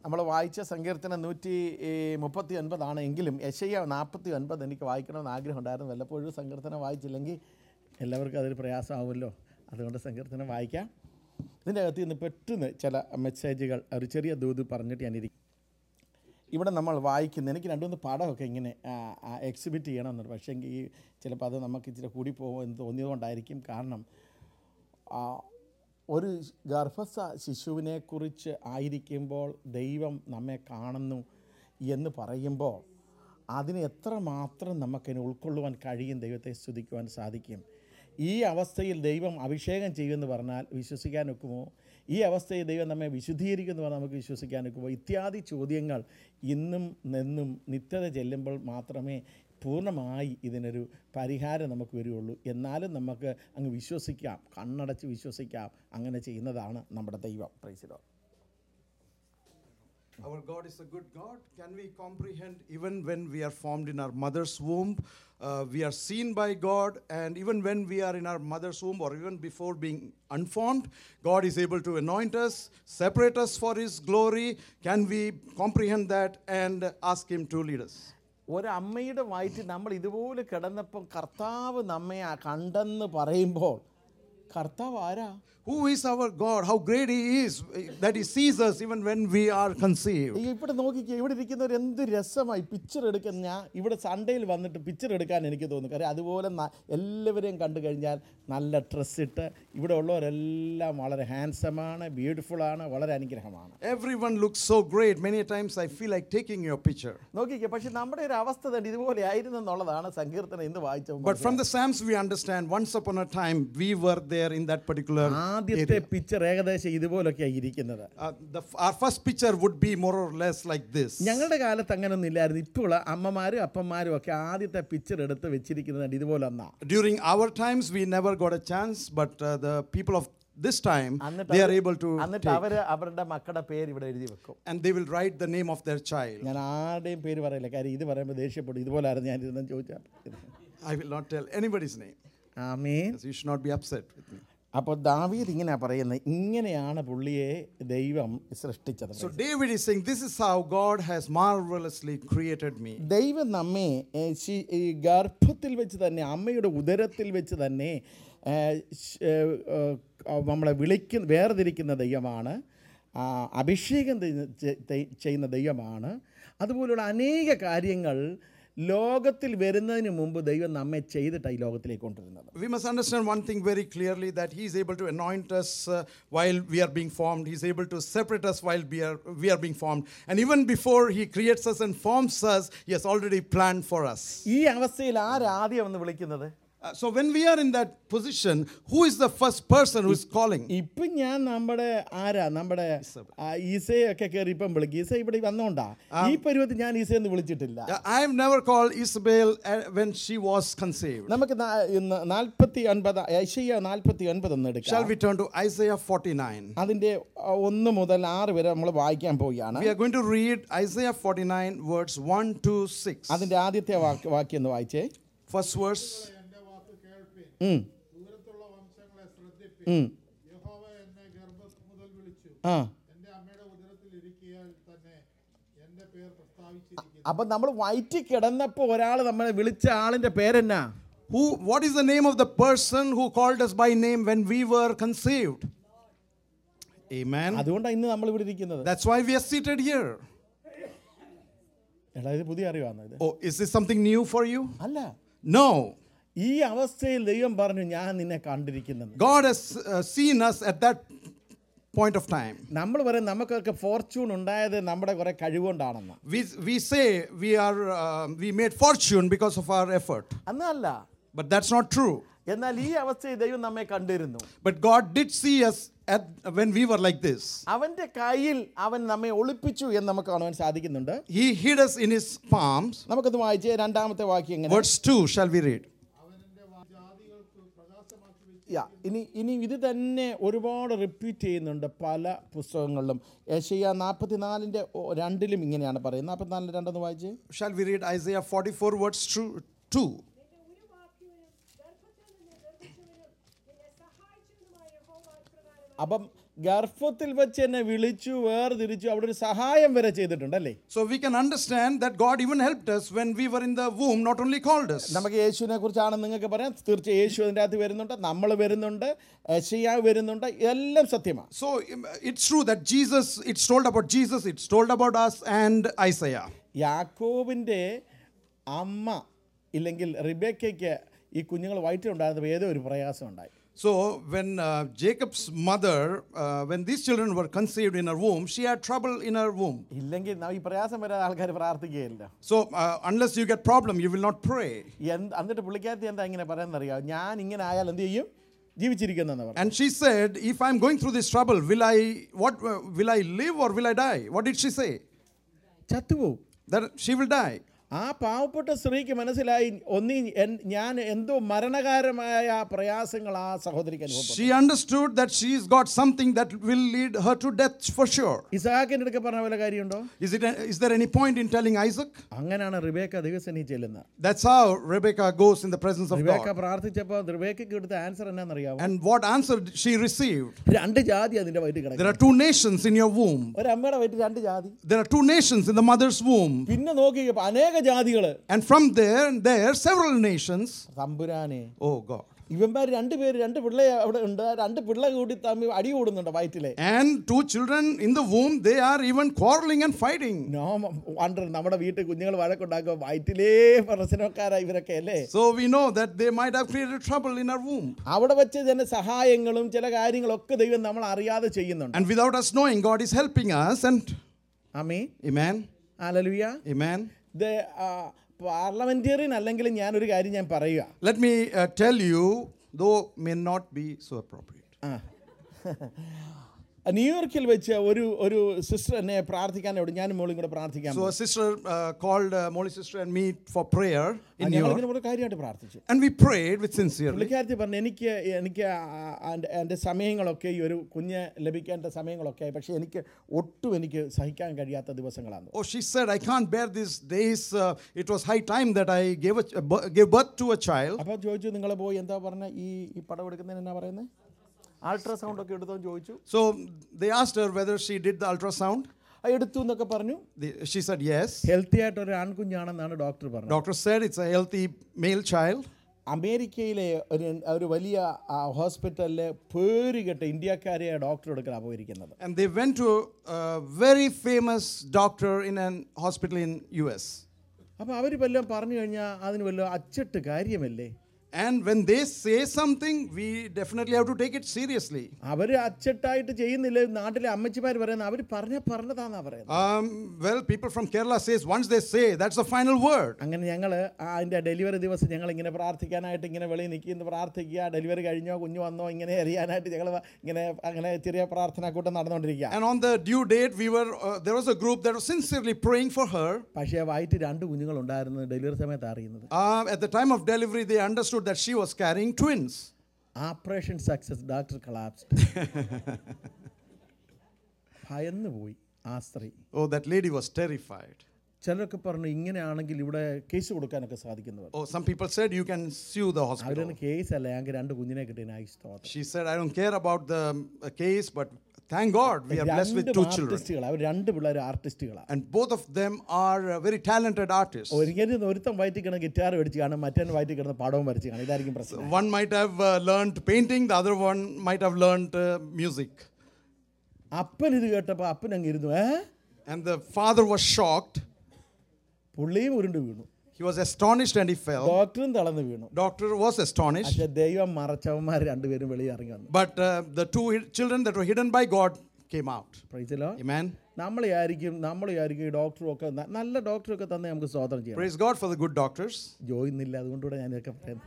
നമ്മൾ വായിച്ച സങ്കീർത്തനം നൂറ്റി മുപ്പത്തി ഒൻപതാണ് എങ്കിലും യശയ്യ നാൽപ്പത്തി ഒൻപത് എനിക്ക് വായിക്കണമെന്ന് ആഗ്രഹം ഉണ്ടായിരുന്നു വല്ലപ്പോഴും സങ്കീർത്തനം വായിച്ചില്ലെങ്കിൽ എല്ലാവർക്കും അതൊരു പ്രയാസമാവുമല്ലോ അതുകൊണ്ട് സങ്കീർത്തനം വായിക്കാം ഇതിൻ്റെ അകത്ത് നിന്ന് പെട്ടെന്ന് ചില മെസ്സേജുകൾ ഒരു ചെറിയ ദൂത് പറഞ്ഞിട്ട് ഞാനിരിക്കും ഇവിടെ നമ്മൾ വായിക്കുന്ന എനിക്ക് രണ്ടുമൂന്ന് പടമൊക്കെ ഇങ്ങനെ എക്സിബിറ്റ് ചെയ്യണമെന്നുണ്ട് പക്ഷേ എങ്കിൽ ഈ ചിലപ്പോൾ അത് നമുക്ക് ഇച്ചിരി കൂടി പോകുമെന്ന് തോന്നിയതുകൊണ്ടായിരിക്കും കാരണം ആ, ഒരു ഗർഭസ്ഥ ശിശുവിനെക്കുറിച്ച് ആയിരിക്കുമ്പോൾ ദൈവം നമ്മെ കാണുന്നു എന്ന് പറയുമ്പോൾ അതിന് എത്രമാത്രം നമുക്കതിനെ ഉൾക്കൊള്ളുവാൻ കഴിയും ദൈവത്തെ സ്തുതിക്കുവാൻ സാധിക്കും ഈ അവസ്ഥയിൽ ദൈവം അഭിഷേകം ചെയ്യുമെന്ന് പറഞ്ഞാൽ വിശ്വസിക്കാൻ ഒക്കുമോ ഈ അവസ്ഥയിൽ ദൈവം നമ്മെ വിശുദ്ധീകരിക്കുമെന്ന് പറഞ്ഞാൽ നമുക്ക് വിശ്വസിക്കാൻ ഒക്കുമോ ഇത്യാദി ചോദ്യങ്ങൾ ഇന്നും നിന്നും നിത്യത ചെല്ലുമ്പോൾ മാത്രമേ പൂർണ്ണമായി ഇതിനൊരു പരിഹാരം നമുക്ക് വരികയുള്ളൂ എന്നാലും നമുക്ക് അങ്ങ് വിശ്വസിക്കാം കണ്ണടച്ച് വിശ്വസിക്കാം അങ്ങനെ ചെയ്യുന്നതാണ് നമ്മുടെ ദൈവം പ്രൈസിലോ Our God is a good God. Can we comprehend even when we are formed in our mother's womb? Uh, we are seen by God, and even when we are in our mother's womb, or even before being unformed, God is able to anoint us, separate us for His glory. Can we comprehend that and ask Him to lead us? ഒരമ്മയുടെ വയറ്റിൽ നമ്മൾ ഇതുപോലെ കിടന്നപ്പം കർത്താവ് നമ്മെ ആ കണ്ടെന്ന് പറയുമ്പോൾ കർത്താവ് ആരാ Who is our God? How great He is that He sees us even when we are conceived. ഈ ഇവിടെ നോക്കിക്കേ ഇവിടെ ഇരിക്കുന്നവർ എന്ത് രസമായി പിക്ചർ എടുക്കാൻ ഞാൻ ഇവിടെ സൺഡേയിൽ വന്നിട്ട് പിക്ചർ എടുക്കാൻ എനിക്ക് തോന്നുന്നു കാര്യം അതുപോലെ ന- എല്ലാവരെയും കണ്ടു കഴിഞ്ഞാൽ നല്ല ഡ്രസ്സ് ഇട്ട് ഇവിടെ ഉള്ളവരെല്ലാം വളരെ ഹാൻസമാണ് ബ്യൂട്ടിഫുള്ളാണ് വളരെ അനുഗ്രഹമാണ് Everyone looks so great. Many times I feel like taking your picture. നോക്കിക്കേ പക്ഷെ നമ്മുടെ ഒരു അവസ്ഥ തന്നെ ഇതുപോലെ ആയിരുന്നു എന്നുള്ളതാണ് സങ്കീർത്തനം ഇന്ന് വായിച്ചത് But from the Psalms, we understand once upon a time we were there in that particular. ആദ്യത്തെ പിക്ചർ ഏകദേശം ഇതുപോലൊക്കെയാണ് ഇരിക്കുന്നത് Uh, the, our first picture would be more or less like this. ഞങ്ങളുടെ കാലത്ത് അങ്ങനൊന്നും ഇല്ലായിരുന്നു ഇപ്പോൾ അമ്മമാരും അപ്പന്മാരും ഒക്കെ ആദ്യത്തെ പിക്ചർ എടുത്ത് വെച്ചിരിക്കുന്നത് ഇതുപോലെ എന്നാ During our times, we never got a chance, but uh, the people of this time, എന്നിട്ട് they are അവര്- able to എന്നിട്ട് take, അവര് അവരുടെ മക്കളുടെ പേര് ഇവിടെ എഴുതി വെക്കും and they will write the name of their child. ഞാൻ ആരുടെയും പേര് പറയില്ല കാര്യം ഇത് പറയുമ്പോൾ ദേഷ്യപ്പെടും ഇതുപോലെ ആയിരുന്നു ഞാൻ ഇരുന്നെന്ന് ചോദിച്ചാൽ I will not tell anybody's name. Amin So you should not be upset with me. അപ്പോൾ ദാവീദ് ഇങ്ങനെയാണ് പറയുന്നത് ഇങ്ങനെയാണ് പുള്ളിയെ ദൈവം സൃഷ്ടിച്ചത് So David is saying, This is how God has marvelously created me. ദൈവം നമ്മെ ഏ, ശി- ഈ ഗർഭത്തിൽ വെച്ച് തന്നെ അമ്മയുടെ ഉദരത്തിൽ വെച്ച് തന്നെ ഏ, ശ്- ഏ, ഏ, നമ്മളെ വിളിക്കുന്ന വേർതിരിക്കുന്ന ദൈവമാണ് ആ, അഭിഷേകം ചെയ്യുന്ന- ചെ- തെ- ചെയ്യുന്ന ദൈവമാണ് അതുപോലുള്ള അനേക കാര്യങ്ങൾ ലോകത്തിൽ വരുന്നതിന് മുമ്പ് ദൈവം നമ്മെ ചെയ്തിട്ടാണ് ഈ ലോകത്തിലേക്ക് കൊണ്ടുവരുന്നത് We must understand one thing very clearly that He is able to anoint us uh, while we are being formed. He is able to separate us while we are, we are being formed. And even before He creates us and forms us, He has already planned for us. ഈ അവസ്ഥയിൽ ആരാദ്യം എന്ന് വിളിക്കുന്നത് Uh, so when we are in that position, who is the first person who is calling? ഇപ്പം ഞാൻ നമ്മുടെ ആരാ നമ്മുടെ ആ, ഈസയൊക്കെ കയറി ഇപ്പം വിളിക്കും ഈസ ഇവിടെ വന്നോണ്ടാ ഈ പരുവത്തിൽ ഞാൻ ഈസയെന്ന് വിളിച്ചിട്ടില്ല Uh, I have never called Isabel uh, when she was conceived. നമുക്ക് നാ- ഇന്ന് നാൽപ്പത്തി ഒൻപത് ഐശയ്യ നാൽപ്പത്തി ഒൻപത് ഒന്ന് എടുക്കാം Shall we turn to Isaiah 49? അതിൻ്റെ ആ, ഒന്ന് മുതൽ ആറ് വരെ നമ്മൾ വായിക്കാൻ പോവുകയാണ് We are going to read Isaiah 49, words 1 to 6. അതിൻ്റെ ആദ്യത്തെ വാക്ക് വാക്യം ഒന്ന് വായിച്ചേ First verse. എന്റെ വാക്ക് കേൾപ്പിൻ ഉം, ദൂരത്തുള്ള വംശങ്ങളെ ശ്രദ്ധിപ്പിൻ ഉം. യഹോവ എന്നെ ഗർഭം മുതൽ വിളിച്ചു ആ എന്റെ അമ്മയുടെ ഉദരത്തിൽ ഇരിക്കിയാൽ തന്നെ എന്റെ പേർ പ്രസ്താവിച്ചിരിക്കുന്നു അപ്പം നമ്മൾ വയറ്റിൽ കിടന്നപ്പോൾ ഒരാൾ നമ്മളെ വിളിച്ച ആളിൻ്റെ പേരെന്നാ Who, what is the name of the person who called us by name when we were conceived? Amen. അതുകൊണ്ടാണ് ഇന്ന് നമ്മൾ ഇവിടെ ഇരിക്കുന്നത് That's why we are seated here. എടാ ഇത് പുതിയ അറിവാണ് ഇത് Oh, is this something new for you? അല്ല No. ഈ അവസ്ഥയിൽ ദൈവം പറഞ്ഞു ഞാൻ നിന്നെ കണ്ടിരിക്കുന്നത് God has uh, seen us at that point of time. നമ്മൾ പറയും നമുക്കൊക്കെ ഫോർച്യൂൺ ഉണ്ടായത് നമ്മുടെ കുറെ കഴിവുകൊണ്ടാണെന്ന് We, we say we are uh, we made fortune because of our effort, അന്നല്ല but that's not true. എന്നാൽ ഈ അവസ്ഥയിൽ ദൈവം നമ്മെ കണ്ടിരുന്നു But God did see us at when we were like this. അവന്റെ കയ്യിൽ അവൻ നമ്മെ ഒളിപ്പിച്ചു എന്ന് നമുക്ക് കാണുവാൻ സാധിക്കുന്നുണ്ട് He hid us in His palms. നമുക്കത് വായിച്ച് രണ്ടാമത്തെ വാക്യം എങ്ങനെ Verse two, shall we read? അവൻ എന്റെ വാ- ജാതികൾക്ക് പ്രകാശമാക്കി വെച്ചു യാ, ഇനി ഇനി ഇത് തന്നെ ഒരുപാട് റിപ്പീറ്റ് ചെയ്യുന്നുണ്ട് പല പുസ്തകങ്ങളിലും യശയ്യ നാൽപ്പത്തിനാലിൻ്റെ രണ്ടിലും ഇങ്ങനെയാണ് പറയുന്നത് നാൽപ്പത്തിനാലിൻ്റെ രണ്ടെന്ന് വായിച്ച് Shall we read Isaiah 44, verse two? two? നിന്റെ ഉരുവാക്കിയവനും ഗർഭത്തിൽ നിന്ന് ഗർഭിച്ചവനും നിന്നെ സഹായിച്ചവനുമായ യഹോവ ഇപ്രകാരം അപ്പം ഗർഭത്തിൽ വെച്ച് എന്നെ വിളിച്ചു വേർതിരിച്ചു അവിടെ ഒരു സഹായം വരെ ചെയ്തിട്ടുണ്ടല്ലേ So we can understand that God even helped us when we were in the womb, not only called us. നമുക്ക് യേശുവിനെ കുറിച്ചാണ് നിങ്ങൾക്ക് പറയാം തീർച്ചയായും യേശു അതിൻ്റെ അകത്ത് വരുന്നുണ്ട് നമ്മൾ വരുന്നുണ്ട് യശയ്യാവ് വരുന്നുണ്ട് എല്ലാം സത്യമാണ് So um, it's true that Jesus, it's told about Jesus, it's told about us and Isaiah. യാക്കോബിൻ്റെ അമ്മ ഇല്ലെങ്കിൽ റിബേക്കയ്ക്ക് ഈ കുഞ്ഞുങ്ങൾ വയറ്റിലുണ്ടായിരുന്നപ്പോൾ ഏതോ ഒരു പ്രയാസം ഉണ്ടായി So when uh, Jacob's mother, uh, when these children were conceived in her womb, she had trouble in her womb. ഇല്ലെങ്കിൽ ന- ഈ പ്രയാസം വരാതെ ആൾക്കാർ പ്രാർത്ഥിക്കുകയില്ല So uh, unless you get problem, you will not pray. എന്ത് എന്നിട്ട് പുള്ളിക്കാരത്തി എന്താ ഇങ്ങനെ പറയുന്നറിയാം ഞാൻ ഇങ്ങനെ ആയാൽ എന്ത് ചെയ്യും ജീവിച്ചിരിക്കുന്നെന്ന് പറഞ്ഞു And she said, "If I'm going through this trouble, will I what uh, will I live or will I die?" What did she say? ചത്തുപോകും That she will die. ആ പാവപ്പെട്ട സ്ത്രീക്ക് മനസ്സിലായി ഒന്നി എൻ- ഞാൻ എന്തോ മരണകാരമായ പ്രയാസങ്ങൾ ആ സഹോദരിക്ക് അനുഭവപ്പെട്ടു She understood that she's got something that will lead her to death for sure. ഇസാക്കിൻ്റെ അടുക്ക പറഞ്ഞ പോലെ കാര്യമുണ്ടോ Is it is there any point in telling Isaac? അങ്ങനെയാണ് റിബേക്ക ദിവസനി ചെല്ലുന്നത് That's how Rebecca goes in the presence of Rebecca God. പ്രാർത്ഥിച്ചപ്പോൾ റിബേക്കയ്ക്ക് കൊടുത്ത answer എന്നാണെന്നറിയാമോ And what answer she received? രണ്ട് ജാതി അതിന്റെ വയറ്റിൽ There കിടക്കും are two nations in your womb. ഒരമ്മയുടെ വയറ്റിൽ രണ്ട് ജാതി There are two nations in the mother's womb. പിന്നെ നോക്കിയപ്പോൾ അനേക ജാതികള് And from there, there are several nations. തമ്പുരാനെ Oh God. ഇവന്മാർ രണ്ടുപേര് രണ്ട് പിള്ളേ അവിടെ ഉണ്ട് ആ രണ്ട് പിള്ള കൂടി തമ്മിൽ അടി കൂടുന്നുണ്ട് വയറ്റിലെ And two children in the womb, they are even quarreling and fighting. No wonder നമ്മുടെ വീട്ടിൽ കുഞ്ഞുങ്ങൾ വഴക്കുണ്ടാക്കുക വയറ്റിലേ പ്രശ്നക്കാരാ ഇവരൊക്കെ അല്ലേ So we know that they might have created trouble in our womb. അവിടെ വെച്ച് തന്നെ സഹായങ്ങളും ചില കാര്യങ്ങളൊക്കെ ദൈവം നമ്മൾ അറിയാതെ ചെയ്യുന്നുണ്ട് And without us knowing, God is helping us. And അമ്മേ Amen. Hallelujah Amen. പാർലമെന്റേറിയൻ അല്ലെങ്കിൽ ഞാനൊരു കാര്യം ഞാൻ പറയുക Let me uh, tell you, though may not be so appropriate. ആ ന്യൂയോർക്കിൽ വെച്ച് ഒരു ഒരു സിസ്റ്റർ എന്നെ പ്രാർത്ഥിക്കാൻ അവിടെ ഞാനും മോളും കൂടെ പ്രാർത്ഥിക്കാൻ So a sister uh, called uh, Molly sister and me for prayer in New ഞങ്ങൾ York. ഇങ്ങനെ ഒരു കാര്യമായിട്ട് പ്രാർത്ഥിച്ചു And we prayed with sincerely. പുള്ളിക്കാരത്തി പറഞ്ഞു എനിക്ക് എനിക്ക് ആ- എൻ്റെ എൻ്റെ സമയങ്ങളൊക്കെ ഈ ഒരു കുഞ്ഞ് ലഭിക്കേണ്ട സമയങ്ങളൊക്കെ ആയി പക്ഷേ എനിക്ക് ഒട്ടും എനിക്ക് സഹിക്കാൻ കഴിയാത്ത ദിവസങ്ങളാണ് Oh, she said, I can't bear these days. Uh, it was high time that I gave, a, ch- bu- gave birth to a child. അപ്പോൾ ചോദിച്ചു നിങ്ങൾ പോയി എന്താ പറഞ്ഞ ഈ ഈ പടം എടുക്കുന്നതിന് എന്നാ പറയുന്നത് അൾട്രാസൗണ്ട് ഒക്കെ എടുത്തോ എന്ന് ചോദിച്ചു So they asked her whether she did the ultrasound. ആ, എടുത്തു എന്നൊക്കെ പറഞ്ഞു The, she said yes. Healthy ആയിട്ട് ഒരു ആൺകുഞ്ഞാണെന്നാണ് ഡോക്ടർ പറഞ്ഞത് Doctor said it's a healthy male child. അമേരിക്കയിലെ ഒരു ഒരു വലിയ ഹോസ്പിറ്റലിൽ പേരുകെട്ട ഇന്ത്യക്കാരെ ഡോക്ടർ എടുക്കലാണ് പോയിരിക്കുന്നത് And they went to a very famous doctor in an hospital in US. അപ്പോൾ അവർ വല്ലതും പറഞ്ഞു കഴിഞ്ഞാൽ അതിന് വല്ല അച്ചട്ട് കാര്യമല്ലേ And when they say something, we definitely have to take it seriously. അവർ അച്ചട്ടായിട്ട് ചെയ്യുന്നില്ല നാട്ടിലെ അമ്മച്ചിമാർ പറയുന്നത് അവർ പറഞ്ഞ പറഞ്ഞതാന്നാ പറയുന്നത് Um, well, people from Kerala says once they say, that's the final word. അങ്ങനെ ഞങ്ങൾ അതിൻ്റെ ഡെലിവറി ദിവസം ഞങ്ങൾ ഇങ്ങനെ പ്രാർത്ഥിക്കാനായിട്ട് ഇങ്ങനെ വെളിയിൽ നിൽക്കുന്നു പ്രാർത്ഥിക്കുക ഡെലിവറി കഴിഞ്ഞോ കുഞ്ഞു വന്നോ ഇങ്ങനെ അറിയാനായിട്ട് ഞങ്ങൾ ഇങ്ങനെ അങ്ങനെ ചെറിയ പ്രാർത്ഥന കൂട്ടം നടന്നുകൊണ്ടിരിക്കുക And on the due date, we were uh, there was a group that was sincerely praying for her. പക്ഷേ വയറ്റ് രണ്ട് കുഞ്ഞുങ്ങൾ ഉണ്ടായിരുന്നു ഡെലിവറി സമയത്ത് അറിയുന്നത് Uh, at the time of delivery, they understood that she was carrying twins. Operation success doctor collapse ഭയന്നു പോയി ആ സ്ത്രീ Oh, that lady was terrified. ചിലരൊക്കെ പറഞ്ഞു ഇങ്ങനെയാണെങ്കിൽ ഇവിടെ കേസ് കൊടുക്കാനൊക്കെ സാധിക്കുന്നവർ Oh, some people said you can sue the hospital. അവരൊന്നും കേസ് അല്ല ഞങ്ങൾക്ക് രണ്ട് കുഞ്ഞിനെ കിട്ടിയ സ്തോത്രം She said, I don't care about the uh, case, but thank God we are blessed with രണ്ട് two children. ആർട്ടിസ്റ്റുകൾ അവർ രണ്ട് പിള്ളേർ ആർട്ടിസ്റ്റുകളാണ് And both of them are uh, very talented artists. ഒരിക്കലും ഒരുത്തം വയറ്റിൽ കിടന്ന് ഗിറ്റാർ മേടിച്ച് കാണും മറ്റേ വയറ്റിൽ കിടന്ന് പടവും വരച്ച് കാണും ഇതായിരിക്കും പ്രശ്നം One might have uh, learned painting, the other one might have learned uh, music. അപ്പൻ ഇത് കേട്ടപ്പോൾ അപ്പൻ അങ്ങ് ഇരുന്നു ഏ And the father was shocked. പുള്ളിയും ഉരുണ്ട് വീണു He was astonished and he fell. ഡോക്ടറും തളർന്ന് വീണു Doctor was astonished. പക്ഷെ ദൈവം മറച്ചവന്മാർ രണ്ടുപേരും വെളിയിൽ ഇറങ്ങി വന്നു But uh, the two hi- children that were hidden by God came out. Praise the Lord Amen. നമ്മൾ വിചാരിക്കും നമ്മൾ വിചാരിക്കും ഈ ഡോക്ടറും ഒക്കെ ന- നല്ല ഡോക്ടറൊക്കെ തന്നെ നമുക്ക് സ്വാതന്ത്ര്യം ചെയ്യാം Praise God for the good doctors. ജോയിന്നില്ല അതുകൊണ്ടുകൂടെ ഞാൻ ഇതൊക്കെ പറയുന്നത്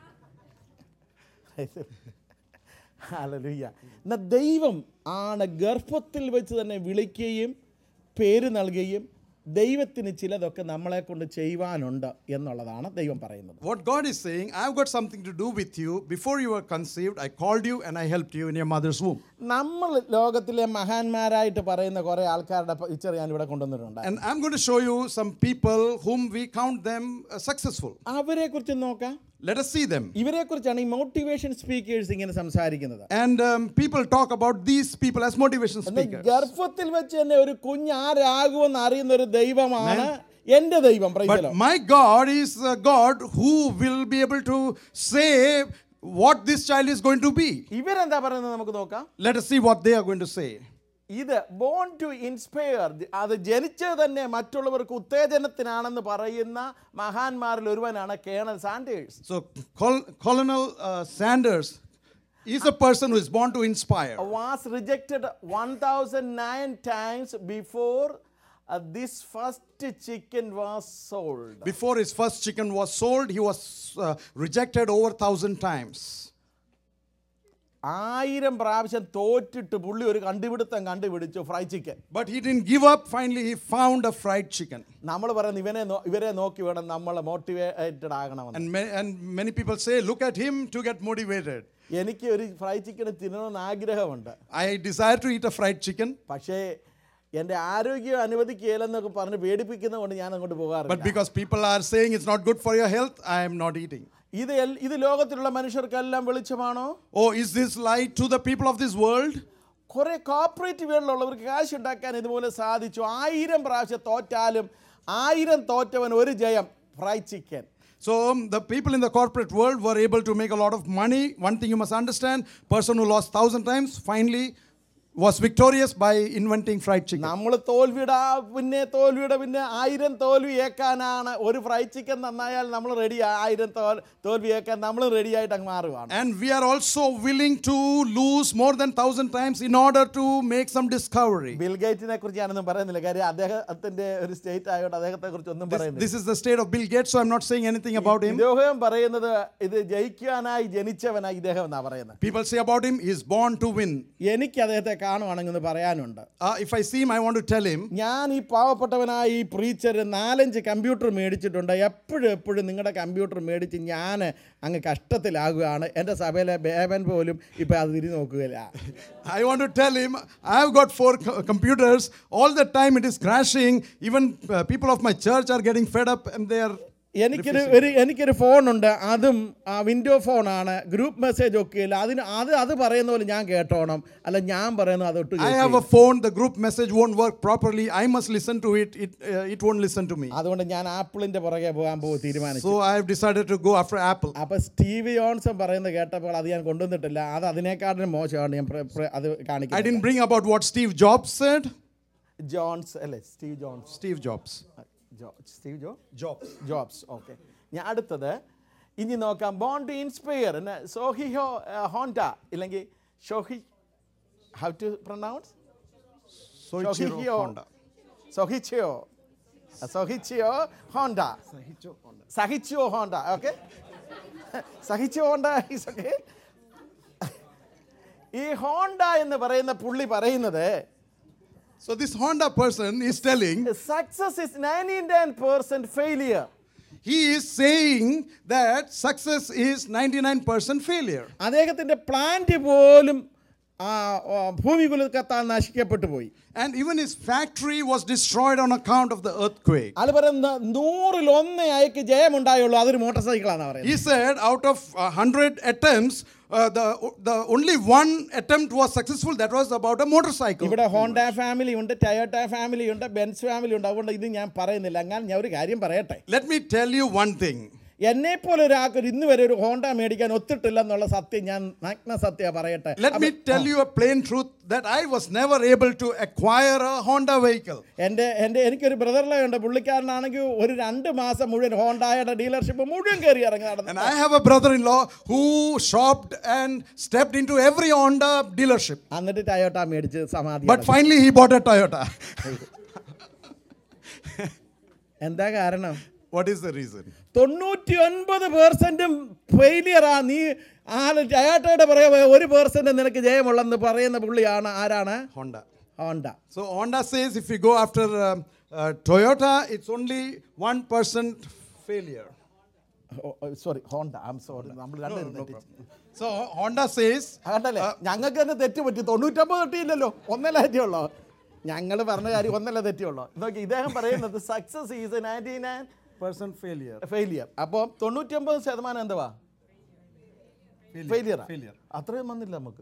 ഹല്ലേലൂയ. എന്നാ ദൈവം ആണ് ഗർഭത്തിൽ വെച്ച് തന്നെ വിളിക്കുകയും പേര് നൽകുകയും ദൈവത്തിന് ചിലതൊക്കെ നമ്മളെ കൊണ്ട് ചെയ്യുവാനുണ്ട് എന്നുള്ളതാണ് ദൈവം പറയുന്നത് What God is saying, I've got something to do with you. Before you were conceived, I called you and I helped you in your mother's womb. നമ്മൾ ലോകത്തിലെ മഹാന്മാരായിട്ട് പറയുന്ന കുറേ ആൾക്കാരുടെ പിക്ചർ ഞാൻ ഇവിടെ കൊണ്ടുവന്നിട്ടുണ്ട് And I'm going to show you some people whom we count them uh, successful. അവരെ കുറിച്ച് നോക്കാം Let us see them. ഇവരെക്കുറിച്ചാണ് ഈ മോട്ടിവേഷൻ സ്പീക്കേഴ്സ് ഇങ്ങനെ സംസാരിക്കുന്നത് And um, people talk about these people as motivation എന്നാൽ speakers. ഗർഭത്തിൽ വെച്ച് തന്നെ ഒരു കുഞ്ഞ് ആരാകുമെന്ന് അറിയുന്ന ഒരു ദൈവമാണ് എന്റെ ദൈവം praise the But Lord. my God is a God who will be able to say what this child is going to be. ഇവരെന്താ പറയുന്നത് നമുക്ക് നോക്കാം Let us see what they are going to say. ഇത് born to inspire അത് ജനിച്ചത് തന്നെ മറ്റുള്ളവർക്ക് ഉത്തേജനത്തിനാണെന്ന് പറയുന്ന മഹാന്മാരിൽ ഒരുവനാണ് Colonel Sanders So, Col- Colonel uh, Sanders is a person who is born to inspire. Was rejected one thousand nine times before this first chicken was sold Before his first chicken was sold, he was uh, rejected over thousand times. ആയിരം പ്രാവശ്യം തോറ്റിട്ട് പുള്ളി ഒരു കണ്ടുപിടുത്തം കണ്ടുപിടിച്ചു fry chicken But he didn't give up. Finally, he found a fried chicken. നമ്മൾ പറയുന്നത് ഇവനെ no- ഇവരെ നോക്കി വേണം നമ്മൾ മോട്ടിവേറ്റഡ് ആകണമെന്ന് And, ma- and many people say, look at him to get motivated. എനിക്ക് ഒരു ഫ്രൈ ചിക്കൻ തിന്നണമെന്ന് ആഗ്രഹമുണ്ട് I desire to eat a fried chicken, പക്ഷേ എൻ്റെ ആരോഗ്യം അനുവദിക്കുകയില്ലെന്നൊക്കെ പറഞ്ഞ് പേടിപ്പിക്കുന്നതുകൊണ്ട് ഞാൻ അങ്ങോട്ട് but പോകാറില്ല because people are saying it's not good for your health, I am not eating. ഇത് എൽ- ഇത് ലോകത്തിലുള്ള മനുഷ്യർക്കെല്ലാം വെളിച്ചമാണോ Oh, is this light to the people of this world? കുറെ കോപ്പറേറ്റീവുകളിലുള്ളവർക്ക് കാശ് ഉണ്ടാക്കാൻ ഇതുപോലെ സാധിച്ചു ആയിരം പ്രാവശ്യം തോറ്റാലും ആയിരം തോറ്റവൻ ഒരു ജയം fry chicken So um, the people in the corporate world were able to make a lot of money. One thing you must understand: person who lost thousand times finally was victorious by inventing fried chicken. നമ്മൾ തോൽവിയുടെ ആ പിന്നെ തോൽവിയുടെ പിന്നെ ആയിരം തോൽവി ഏക്കാനാണ് ഒരു fry chicken നന്നായാൽ നമ്മൾ റെഡി ആയിരം തോൽ തോൽവി ഏക്കാൻ നമ്മൾ റെഡി ആയിട്ട് അങ്ങ് മാറുകയാണ് And we are also willing to lose more than thousand times in order to make some discovery. Bill ഗേറ്റിനെ കുറിച്ച് ഞാനൊന്നും പറയുന്നില്ല കാര്യം അദ്ദേഹത്തിന്റെ ഒരു സ്റ്റേറ്റ് ആയതുകൊണ്ട് അദ്ദേഹത്തെ കുറിച്ച് ഒന്നും This, പറയുന്നില്ല this is the state of Bill Gates, so I'm not saying anything about him. ഇദ്ദേഹം പറയുന്നത് ഇത് ജയിക്കാനായി ജനിച്ചവനായി ഇദ്ദേഹം എന്നാ പറയുന്നത് People say about him, he's born to win. എനിക്ക് അദ്ദേഹത്തെ കാണുവാണെങ്കിൽ ഒന്ന് പറയാനുണ്ട് Uh, if I see him, I want to tell him, ഞാൻ ഈ പാവപ്പെട്ടവനായ ഈ പ്രീച്ചർ നാലഞ്ച് കമ്പ്യൂട്ടർ മേടിച്ചിട്ടുണ്ട് എപ്പോഴും എപ്പോഴും നിങ്ങളുടെ കമ്പ്യൂട്ടർ മേടിച്ച് ഞാൻ അങ്ങ് കഷ്ടത്തിലാകുകയാണ് എൻ്റെ സഭയിലെ ബേബൻ പോലും ഇപ്പം അത് തിരിഞ്ഞു നോക്കുകയില്ല I want to tell him, I've got four co- computers. All the time it is crashing. Even uh, people of my church are getting fed up and they are. എനിക്കൊരു ഒരു എനിക്കൊരു ഫോണുണ്ട് അതും ആ വിൻഡോ ഫോണാണ് ഗ്രൂപ്പ് മെസ്സേജ് ഒക്കെ ഇല്ല അതിന് അത് അത് പറയുന്ന പോലെ ഞാൻ കേട്ടോണം അല്ല ഞാൻ പറയുന്നത് അതൊട്ട് I have a phone, the group message won't work properly. I must listen to it. It, uh, it won't listen to me. അതുകൊണ്ട് ഞാൻ ആപ്പിളിന്റെ പുറകെ പോകാൻ പോകും തീരുമാനിച്ചു So I have decided to go after Apple. അപ്പൊ സ്റ്റീവ് ജോൺസൺ പറയുന്നത് കേട്ടപ്പോൾ അത് ഞാൻ കൊണ്ടുവന്നിട്ടില്ല അത് അതിനേക്കാളും മോശമാണ് ഞാൻ പ്ര- പ്ര- അത് I കാണിക്കുന്നത് didn't bring about what Steve Jobs said. Jones അല്ലേ സ്റ്റീവ് ജോൺസ് Steve Jobs. ജോ സ്റ്റീവ് ജോ Jobs. ജോബ്സ് ഓക്കെ ഞാൻ അടുത്തത് ഇനി നോക്കാം ബോൺ ടു ഇൻസ്പയർ സോഹിഹോ ഹോണ്ട ഇല്ലെങ്കിൽ ഷോഹി how to pronounce Soichiro Sohihyo. Honda. Soichiro Soichiro Honda Soichiro Honda okay Soichiro Honda is okay ഈ ഹോണ്ട എന്ന് പറയുന്ന പുള്ളി പറയുന്നത് So this Honda person is telling, success is ninety nine percent failure he is saying that success is 99% failure. അദ്ദേഹത്തിൻ്റെ plant പോലും ആ, ആ, ഭൂമികുലുക്കത്താൽ നശിക്കപ്പെട്ടു പോയി And even his factory was destroyed on account of the earthquake. അത് പറയുന്ന നൂറിൽ ഒന്ന് അയക്ക് ജയമുണ്ടായുള്ളൂ അതൊരു മോട്ടോർ സൈക്കിളാണ് പറയുന്നത് He said out of a hundred attempts, uh, the, the only one attempt was successful. That was about a motorcycle. ഇവിടെ Honda family ഉണ്ട് ടയോട്ട ഫാമിലി ഉണ്ട് ബെൻസ് ഫാമിലി ഉണ്ട് അതുകൊണ്ട് ഇത് ഞാൻ പറയുന്നില്ല എന്നാൽ ഞാൻ ഒരു കാര്യം പറയട്ടെ Let me tell you one thing. എന്നെ പോലെ ഒരാൾക്ക് ഒരു ഇന്ന് വരെ ഒരു ഹോണ്ട മേടിക്കാൻ ഒത്തിട്ടില്ല എന്നുള്ള സത്യം ഞാൻ നഗ്ന സത്യ പറയട്ടെ Let me tell you a plain truth that I was never able to acquire a Honda vehicle. എൻ്റെ എൻ്റെ എനിക്കൊരു ബ്രദറിലെ ഉണ്ട് പുള്ളിക്കാരനാണെങ്കിൽ ഒരു രണ്ട് മാസം മുഴുവൻ ഹോണ്ടായുടെ ഡീലർഷിപ്പ് മുഴുവൻ കയറി ഇറങ്ങി And നടന്നു I have a brother in law who shopped and stepped into every Honda dealership. എന്നിട്ട് ടയോട്ട മേടിച്ച് സമാധി But finally, he bought a Toyota. എന്താ കാരണം what is the reason? തൊണ്ണൂറ്റി ഒൻപത് പേഴ്സൻറ്റും ഫെയിലിയറാ നീ ആ ടയോട്ടയുടെ പുറകെ ഒരു പേഴ്സൻറ്റ് നിനക്ക് ജയമുള്ളെന്ന് പറയുന്ന പുള്ളിയാണ് ആരാണ് Honda. Honda So Honda says if you go after um, uh, Toyota, it's only 1% failure. Sorry Honda I am sorry നമ്മൾ രണ്ടുപേരും തെറ്റിച്ചു So Honda says, കണ്ടല്ലേ ഞങ്ങൾക്ക് തന്നെ തെറ്റ് പറ്റി തൊണ്ണൂറ്റൊമ്പത് തെറ്റിയില്ലല്ലോ ഒന്നല്ല തെറ്റിയുള്ളൂ ഞങ്ങൾ പറഞ്ഞ കാര്യം ഒന്നല്ല തെറ്റിയുള്ളൂ നോക്കി ഇദ്ദേഹം പറയുന്നത് success is ninety nine percent failure. Failure അപ്പോൾ തൊണ്ണൂറ്റൊമ്പത് ശതമാനം എന്തുവാ ഫെയിലിയർ Failure. അത്രയും വന്നില്ല നമുക്ക്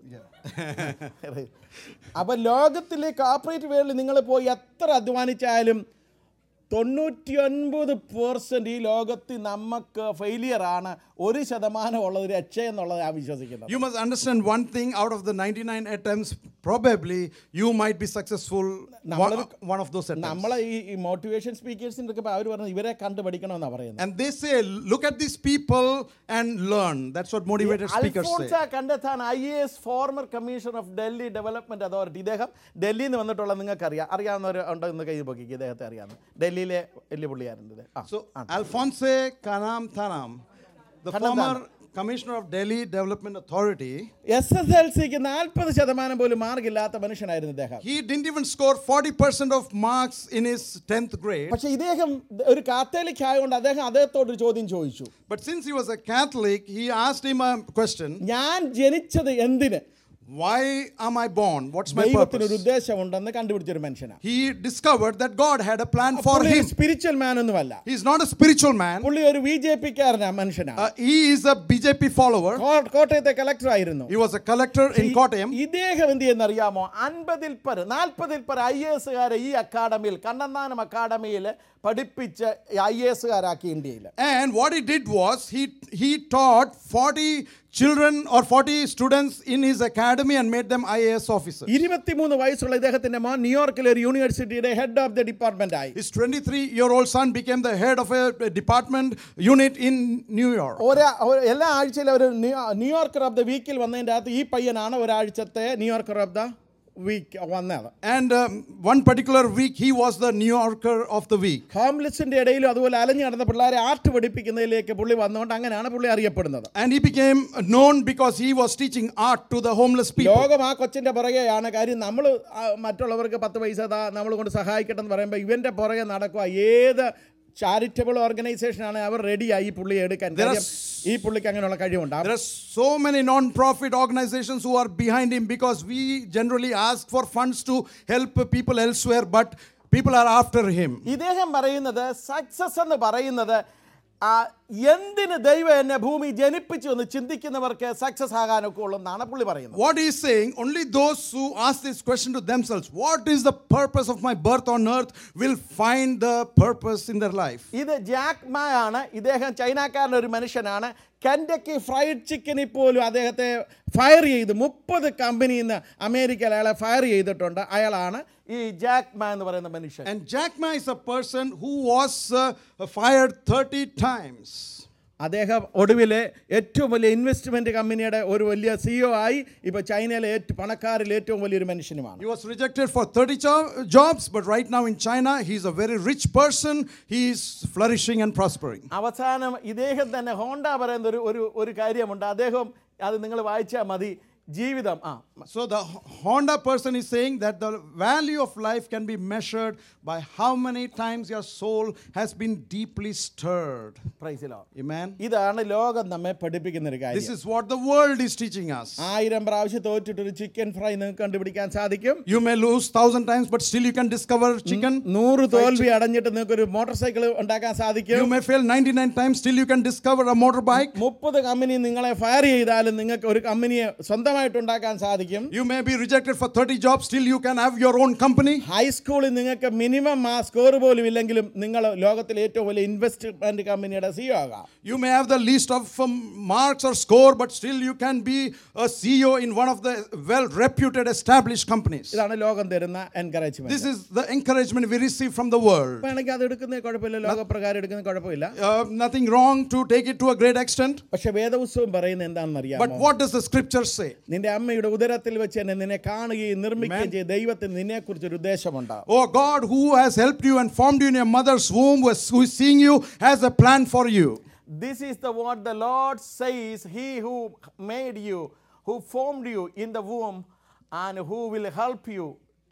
അപ്പൊ ലോകത്തിലെ കോർപ്പറേറ്റ് വേൾഡിൽ നിങ്ങൾ പോയി എത്ര അധ്വാനിച്ചാലും തൊണ്ണൂറ്റി ഒൻപത് പേഴ്സൻറ്റ് ഈ ലോകത്തിൽ നമുക്ക് ഫെയിലിയർ ആണ് ഒരു ശതമാനം ഉള്ളത് രക്ഷ എന്നുള്ളത് ഞാൻ വിശ്വസിക്കുന്നത് You must understand one thing out of the 99 attempts, probably you might be successful one, നമ്മളൊരു- one of those attempts. നമ്മളെ ഈ മോട്ടിവേഷൻ സ്പീക്കേഴ്സിൻ്റെ ഒക്കെ അവർ പറഞ്ഞത് ഇവരെ കണ്ടുപഠിക്കണമെന്നാണ് പറയുന്നത് And they say, look at these people and learn. That's what motivated speakers Alphons say. കണ്ടെത്താൻ I A S former commissioner of Delhi Development Authority ഇദ്ദേഹം ഡൽഹിയിൽ നിന്ന് വന്നിട്ടുള്ള നിങ്ങൾക്ക് അറിയാം അറിയാവുന്നവർ ഉണ്ട് എന്ന് കൈ പൊക്കിക്ക് ഇദ്ദേഹത്തെ അറിയാവുന്ന ഡൽഹിയിലെ വലിയ പുള്ളിയാരുണ്ട് ഇത്. ആ So, Alphonse Kanam Thanam, the Kanam former commissioner of Delhi Development Authority, S S L സിക്ക് നാൽപ്പത് ശതമാനം പോലും മാർക്കില്ലാത്ത മനുഷ്യനായിരുന്നു ഇദ്ദേഹം he didn't even score 40% of marks in his 10th grade. പക്ഷെ ഇദ്ദേഹം ഒരു കാത്തേലിക് ആയതുകൊണ്ട് അദ്ദേഹം അദ്ദേഹത്തോട് ഒരു ചോദ്യം ചോദിച്ചു But since he was a Catholic, he asked him a question ഞാൻ ജനിച്ചത് എന്തിന് Why am I born? What's my ദൈവത്തിന് ഒരു purpose? ഉദ്ദേശമുണ്ടെന്ന് കണ്ടുപിടിച്ചൊരു മനുഷ്യനാണ് He discovered that God had a plan for him. Spiritual man ഒന്നുമല്ല He's not a spiritual man, പുള്ളി ഒരു B J പിക്കാരനാ മനുഷ്യനാണ് Uh, he is a BJP follower. കോ- കോട്ടയത്തെ collector ആയിരുന്നു He was a collector in Kottayam. ഇദ്ദേഹം എന്ത് ചെയ്യുന്നറിയാമോ അൻപതിൽ പര നാൽപ്പതിൽ പര ഐ എസ് കാരെ ഈ അക്കാഡമിയിൽ കണ്ണന്താനം അക്കാഡമിയിൽ പഠിപ്പിച്ച് ഐ എസ് കാരാക്കി ഇന്ത്യയിൽ And what he did was he he taught 40 children or 40 students in his academy and made them IAS officers. ഇരുപത്തിമൂന്ന് വയസ്സുള്ള ഇദ്ദേഹത്തിന്റെ മോൻ ന്യൂയോർക്കിലെ ഒരു യൂണിവേഴ്സിറ്റിയുടെ ഹെഡ് ഓഫ് ദി ഡിപ്പാർട്ട്മെന്റ് ആയി His 23 year old son became the head of a a department unit in New York. ഒരാ ഒരു- എല്ലാ ആഴ്ചയിലും ഒരു ന്യൂ- ന്യൂയോർക്കർ ഓഫ് ദ വീക്കിൽ വന്നതിൻ്റെ അകത്ത് ഈ പയ്യനാണ് ഒരാഴ്ചത്തെ ന്യൂയോർക്കർ ഓഫ് ദ വീക്ക് വന്നത് And um, one particular week he was the New Yorker of the week. ഹോംലെസിന്റെ ഇടയിലും അതുപോലെ അലഞ്ഞു നടന്ന പിള്ളേരെ ആർട്ട് പഠിപ്പിക്കുന്നതിലേക്ക് പുള്ളി വന്നുകൊണ്ട് അങ്ങനെയാണ് പുള്ളി അറിയപ്പെടുന്നത് And he became known because he was teaching art to the homeless people. ലോകം ആ കൊച്ചിന്റെ പുറകെയാണ് കാര്യം നമ്മൾ മറ്റുള്ളവർക്ക് പത്ത് പൈസ താ നമ്മൾ കൊണ്ട് സഹായിക്കട്ടെ എന്ന് പറയുമ്പോൾ ഇവന്റെ പുറകെ നടക്കുക ഏത് ചാരിറ്റബിൾ ഓർഗനൈസേഷൻ ആണ് അവർ റെഡിയായി ഈ പുള്ളിയെ എടുക്കാൻ There are കാര്യം ഈ പുള്ളിക്ക് അങ്ങനെയുള്ള കഴിവുണ്ട് There are so many non-profit organizations who are behind him because we generally ask for funds to help people elsewhere, but people are after him. ഇദ്ദേഹം പറയുന്നത് സക്സസ് എന്ന് പറയുന്നത് ആ, എന്തിന് ദൈവം എന്നെ ഭൂമി ജനിപ്പിച്ചു എന്ന് ചിന്തിക്കുന്നവർക്ക് സക്സസ് ആകാനൊക്കെ ഉള്ളൂ എന്നാണ് പുള്ളി പറയുന്നത് What he is saying, only those who ask this question to themselves, what is the purpose of my birth on earth, will find the purpose in their life. ഇത് ജാക്ക് മാ ആണ് ഇദ്ദേഹം ചൈനക്കാരൻ്റെ ഒരു മനുഷ്യനാണ് Kentucky fried ചിക്കനിൽ പോലും അദ്ദേഹത്തെ fire ചെയ്ത് മുപ്പത് കമ്പനിയിൽ നിന്ന് അമേരിക്കയിൽ അയാളെ ഫയർ ചെയ്തിട്ടുണ്ട് അയാളാണ് ഈ ജാക്ക് മാ എന്ന് പറയുന്ന മനുഷ്യൻ And Jack Ma is a person who was uh, fired 30 times. അദ്ദേഹം ഒടുവിൽ ഏറ്റവും വലിയ ഇൻവെസ്റ്റ്മെൻറ്റ് കമ്പനിയുടെ ഒരു വലിയ സിഇഒ ആയി ഇപ്പോൾ ചൈനയിലെ ഏറ്റവും പണക്കാരിൽ ഏറ്റവും വലിയൊരു മനുഷ്യനുമാണ് He was rejected for 30 jo- jobs, but right now in China, he's a very rich person. He is flourishing and prospering. അവസാനം ഇദ്ദേഹം തന്നെ ഹോണ്ട പറയുന്ന ഒരു ഒരു ഒരു കാര്യമുണ്ട് അദ്ദേഹം അത് നിങ്ങൾ വായിച്ചാൽ മതി ജീവിതം ആ So the H- Honda person is saying that the value of life can be measured by how many times your soul has been deeply stirred. പ്രൈസിലോ Amen. ഇതാണ് ലോകം നമ്മെ പഠിപ്പിക്കുന്ന ഒരു This കാര്യം is what the world is teaching us. ആയിരം പ്രാവശ്യം തോറ്റിട്ടൊരു chicken fry നിങ്ങൾക്ക് കണ്ടുപിടിക്കാൻ സാധിക്കും You may lose thousand times, but still you can discover chicken. നൂറ് തോൽവി അടഞ്ഞിട്ട് നിങ്ങൾക്ക് ഒരു മോട്ടോർ സൈക്കിൾ ഉണ്ടാക്കാൻ You സാധിക്കും may fail 99 times, still you can discover a motorbike. മുപ്പത് കമ്പനി നിങ്ങളെ ഫയർ ചെയ്താലും നിങ്ങൾക്ക് ഒരു കമ്പനിയെ സ്വന്തമായിട്ട് ഉണ്ടാക്കാൻ സാധിക്കും You may be rejected for 30 jobs, still you can have your own company. ഹൈസ്കൂളിൽ നിങ്ങൾക്ക് മിനിമം ആ സ്കോർ പോലും ഇല്ലെങ്കിലും നിങ്ങൾ ലോകത്തിലെ ഏറ്റവും വലിയ ഇൻവെസ്റ്റ്മെന്റ് കമ്പനിയുടെ സിഇഒ ആകാം You may have the least of um, marks or score, but still you can be a CEO in one of the well reputed established companies. ഇതാണ് ലോകം തരുന്ന encouragement This is the encouragement we receive from the world. വേണമെങ്കിൽ അത് എടുക്കുന്ന കുഴപ്പമില്ല ലോകപ്രകാരം എടുക്കുന്ന കുഴപ്പമില്ല Uh, nothing wrong to take it to a great extent. പക്ഷെ വേദപുസ്തകം പറയുന്നത് എന്താണെന്ന് But അറിയാമോ what does the scripture say? നിന്റെ അമ്മയുടെ ഉദരത്തിൽ വെച്ച് തന്നെ നിന്നെ കാണുകയും നിർമ്മിക്കുകയും ചെയ്ത് ദൈവത്തിന് നിന്നെ കുറിച്ച് ഒരു ഉദ്ദേശമുണ്ട് Oh God, who has helped you and formed you in your mother's womb, who is- who is seeing you, has a plan for you. This is the what the Lord says, He who made you, who formed you in the womb, and who will help you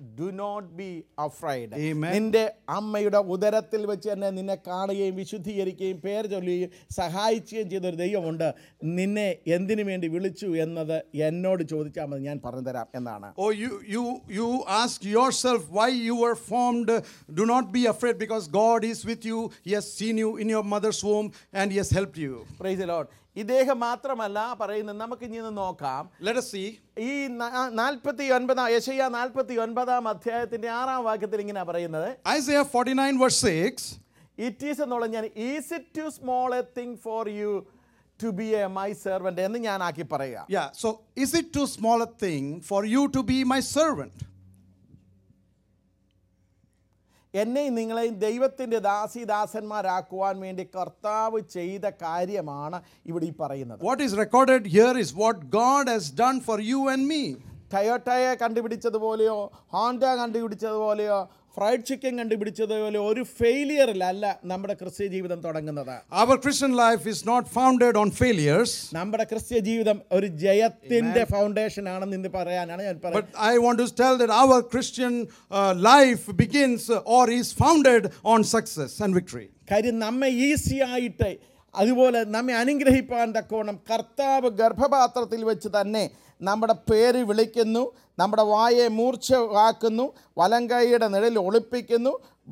do not be afraid Amen. നിന്റെ അമ്മയുടെ ഉദരത്തിൽ വെച്ച് തന്നെ നിന്നെ കാണുകയും വിശുദ്ധീകരിക്കുകയും പേര് ചൊല്ലുകയും സഹായിക്കുകയും ചെയ്ത ഒരു ദൈവമുണ്ട് നിന്നെ എന്തിനു വേണ്ടി വിളിച്ചു എന്നത് എന്നോട് ചോദിച്ചാൽ മതി ഞാൻ പറഞ്ഞു തരാം എന്നാണ് Oh, you, you, you ask yourself why you were formed. Do not be afraid because God is with you. He has seen you in your mother's womb and He has helped you. Praise Lord ഇദ്ദേഹം മാത്രമല്ല പറയുന്നത് നമുക്ക് ഇനി ഒന്ന് നോക്കാം Let us see. ഈ നാൽപ്പത്തി ഒൻപതാം യശയ്യ നാൽപ്പത്തി ഒൻപതാം അധ്യായത്തിന്റെ ആറാം വാക്യത്തിൽ ഇങ്ങനെ പറയുന്നത് Isaiah 49, verse 6. ഇറ്റ് ഈസ് എന്നുള്ള ഞാൻ is it too small a thing for you to be a my servant എന്ന് ഞാൻ ആക്കി പറയുക Yeah, so is it too small a thing for you to be my servant? എന്നെയും നിങ്ങളെയും ദൈവത്തിൻ്റെ ദാസിദാസന്മാരാക്കുവാൻ വേണ്ടി കർത്താവ് ചെയ്ത കാര്യമാണ് ഇവിടെ ഈ പറയുന്നത് What is recorded here is what God has done for you and me. ടയോട്ടയെ കണ്ടുപിടിച്ചതുപോലെയോ ഹോണ്ട കണ്ടുപിടിച്ചതുപോലെയോ ഫ്രൈഡ് ചിക്കൻ കണ്ടുപിടിച്ചതുപോലെയോ ഒരു ഫെയിലിയറിലല്ല നമ്മുടെ ക്രിസ്ത്യ ജീവിതം തുടങ്ങുന്നത് Our Christian life is not founded on failures, നമ്മുടെ ക്രിസ്ത്യ ജീവിതം ഒരു ജയത്തിന്റെ ഫൗണ്ടേഷൻ ആണെന്ന് ഇന്ന് പറയാനാണ് ഞാൻ but പറയുന്നത് I want to tell that our Christian uh, life begins uh, or is founded on success and victory. കാര്യം നമ്മെ ഈസി ആയിട്ട് അതുപോലെ നമ്മെ അനുഗ്രഹിപ്പാൻ തക്കോണം കർത്താവ് ഗർഭപാത്രത്തിൽ വെച്ച് തന്നെ നമ്മുടെ പേര് വിളിക്കുന്നു നമ്മുടെ വായെ മൂർച്ചയാക്കുന്നു വലങ്കൈയുടെ നിഴലിൽ ഒളിപ്പിക്കുന്നു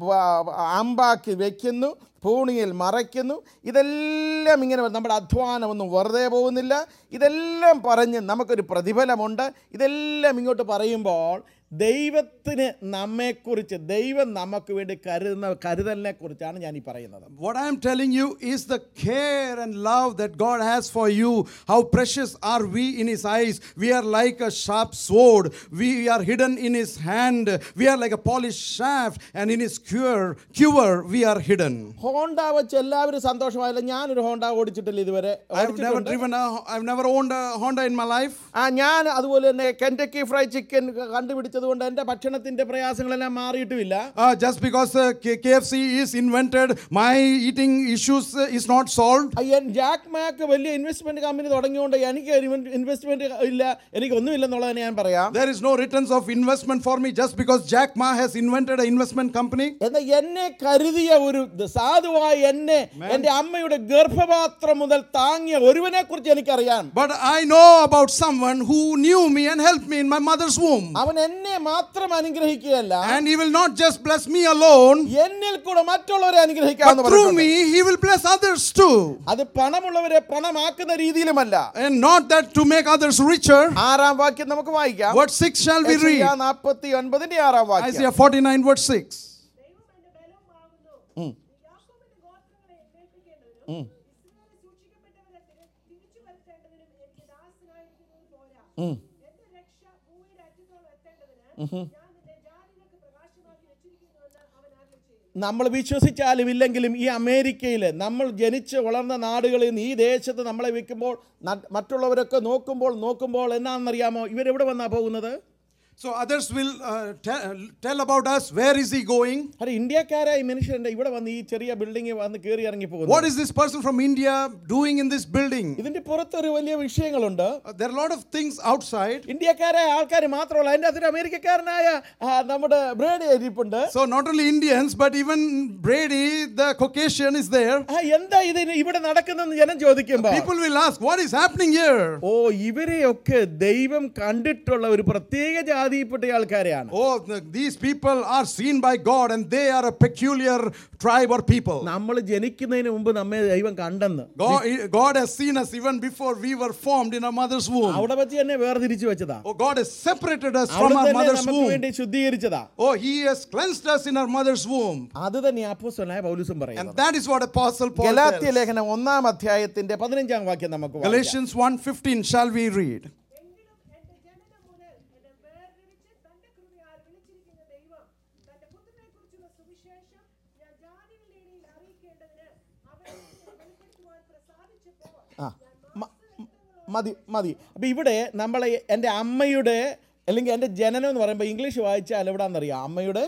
വ- അമ്പാക്കി വെക്കുന്നു പൂണിയിൽ മറയ്ക്കുന്നു ഇതെല്ലാം ഇങ്ങനെ നമ്മുടെ അധ്വാനമൊന്നും വെറുതെ പോകുന്നില്ല ഇതെല്ലാം പറഞ്ഞ് നമുക്കൊരു പ്രതിഫലമുണ്ട് ഇതെല്ലാം ഇങ്ങോട്ട് പറയുമ്പോൾ ദൈവത്തിന് നമ്മെക്കുറിച്ച് ദൈവം നമുക്ക് വേണ്ടി കരുതുന്ന കരുതലിനെ കുറിച്ചാണ് ഞാൻ ഈ പറയുന്നത് What I am telling you is the care and love that God has for you. How precious are we in His eyes? We are like a sharp sword. We are hidden in His hand. We are like a polished shaft, and in His cure, cure we are hidden. Honda വെച്ച് എല്ലാവരും സന്തോഷമായില്ല ഞാനൊരു Honda ഓടിച്ചിട്ടില്ല ഇതുവരെ I've never ഓടിച്ചിട്ടുണ്ട്. driven a, I've never owned a Honda in my life. ആ ഞാൻ അതുപോലെ തന്നെ Kentucky fry chicken കണ്ടുപിടിച്ചത് കൊണ്ട് എൻ്റെ ഭക്ഷണത്തിൻ്റെ പ്രയാസങ്ങളെല്ലാം മാറിയിട്ടുമില്ല Uh, just because uh, K- KFC is invented, my eating issues uh, is not solved. അയ്യൻ ജാക്ക് മാക്ക് വലിയ ഇൻവെസ്റ്റ്മെന്റ് കമ്പനി തുടങ്ങിയോണ്ട് എനിക്ക് ഇൻവെസ്റ്റ്മെന്റ് ഇല്ല എനിക്ക് ഒന്നുമില്ലെന്നുള്ളത് ഞാൻ പറയാം There is no returns of investment for me just because Jack Ma has invented an investment company. എന്നാൽ എന്നെ കരുതിയ ഒരു ദ- സാധുവായ എന്നെ എൻ്റെ അമ്മയുടെ ഗർഭപാത്രം മുതൽ താങ്ങിയ ഒരുവനെ കുറിച്ച് എനിക്കറിയാം But I know about someone who knew me and helped me in my mother's womb. അവൻ എന്നെ മാത്രം അനുഗ്രഹിക്കുകയല്ല And he will not just bless me alone, എന്നിൽ കൂടെ മറ്റുള്ളവരെ അനുഗ്രഹിക്കാമെന്ന് but through പറഞ്ഞിട്ടുണ്ട്. me, he will bless others too. അത് പണമുള്ളവരെ പണമാക്കുന്ന രീതിയിലുമല്ല And not that to make others richer. ആറാം വാക്യം നമുക്ക് വായിക്കാം What 6 shall we read? നാൽപ്പത്തി ഒൻപതിന്റെ ആറാം വാക്യം Isaiah 49, verse 6. ദൈവം എന്റെ ബലവുമാകുന്നു. യാക്കോബിന്റെ ഗോത്രങ്ങളെ എഴുന്നേൽപ്പിക്കേണ്ടതിനും ഇസ്രായേലിൽ സൂക്ഷിക്കപ്പെട്ടവരെ തിരി- തിരിച്ചു വരുത്തേണ്ടതിനും എനിക്ക് ദാസനായിരിക്കുന്നത് പോരാ. എന്റെ രക്ഷ ഭൂമിയുടെ അറ്റത്തോളം എത്തേണ്ടതിന് ഞാൻ നിന്നെ ജാതികൾക്ക് പ്രകാശമാക്കി വെച്ചിരിക്കുന്നുവെന്ന് അവൻ അരുളിച്ചെയ്യുന്നു. നമ്മൾ വിശ്വസിച്ചാലും ഇല്ലെങ്കിലും ഈ അമേരിക്കയിൽ നമ്മൾ ജനിച്ച് വളർന്ന നാടുകളിൽ നിന്ന് ഈ ദേശത്ത് നമ്മളെ വിൽക്കുമ്പോൾ ന- മറ്റുള്ളവരൊക്കെ നോക്കുമ്പോൾ നോക്കുമ്പോൾ എന്നാണെന്നറിയാമോ ഇവരെവിടെ വന്നാ പോകുന്നത് So others will uh, te- tell about us where is he going? അത് ഇന്ത്യക്കാരായ മനുഷ്യരുടെ ഇവിടെ വന്ന് ഈ ചെറിയ ബിൽഡിംഗ് വന്ന് കയറി ഇറങ്ങി പോകുന്നു What is this person from India doing in this building? ഇതിന്റെ പുറത്തൊരു വലിയ വിഷയങ്ങളുണ്ട് Uh, there are a lot of things outside. ഇന്ത്യക്കാരായ ആൾക്കാർ മാത്രമല്ല അതിൻ്റെ അകത്തൊരു അമേരിക്കക്കാരനായ ആ, നമ്മുടെ ബ്രേഡി ഇരിപ്പുണ്ട് So not only Indians, but even Brady, the Caucasian, is there. ആ, എന്താ ഇതിന് ഇവിടെ നടക്കുന്നെന്ന് ജനം ചോദിക്കുമ്പോ People will ask, what is happening here? ഓ ഇവരെയൊക്കെ ദൈവം കണ്ടിട്ടുള്ള ഒരു പ്രത്യേക ജാതിയിൽപ്പെട്ട ആൾക്കാരെയാണ് Oh, the- these people are seen by God and they are a peculiar tribe or people. നമ്മൾ ജനിക്കുന്നതിന് മുമ്പ് നമ്മെ ദൈവം കണ്ടെന്ന് God, God has seen us even before we were formed in our mother's womb. അവിടെ വെച്ച് തന്നെ വേർതിരിച്ചു വെച്ചതാ Oh, God has separated us അവിടെ from our തന്നെ mother's നമുക്ക് womb. വേണ്ടി ശുദ്ധീകരിച്ചതാ Oh, He has cleansed us in our mother's womb. അത് തന്നെ അപ്പോസ്തലനായ പൗലുസും And പറയുന്നത് that is what Apostle Paul Galatia tells. ലേഖനം ഒന്നാം അധ്യായത്തിന്റെ പതിനഞ്ചാം വാക്യം നമുക്ക് വായിക്കാം. Galatians 1.15 shall we read? എങ്കിലും എന്റെ ജനനം മുതൽ എന്നെ വേർതിരിച്ച് തന്റെ കൃപയാൽ വിളിച്ചിരിക്കുന്ന ദൈവം തന്റെ പുത്രനെക്കുറിച്ചുള്ള സുവിശേഷം ഞാൻ ജാതികളുടെ ഇടയിൽ അറിയിക്കേണ്ടതിന് അവനെ എനിക്ക് വെളിപ്പെടുത്തുവാൻ പ്രസാദിച്ചപ്പോൾ ആ മ- മതി മതി അപ്പം ഇവിടെ നമ്മളെ എൻ്റെ അമ്മയുടെ അല്ലെങ്കിൽ എൻ്റെ ജനനം എന്ന് പറയുമ്പോൾ ഇംഗ്ലീഷ് വായിച്ചാൽ എവിടാന്നറിയാം അമ്മയുടെ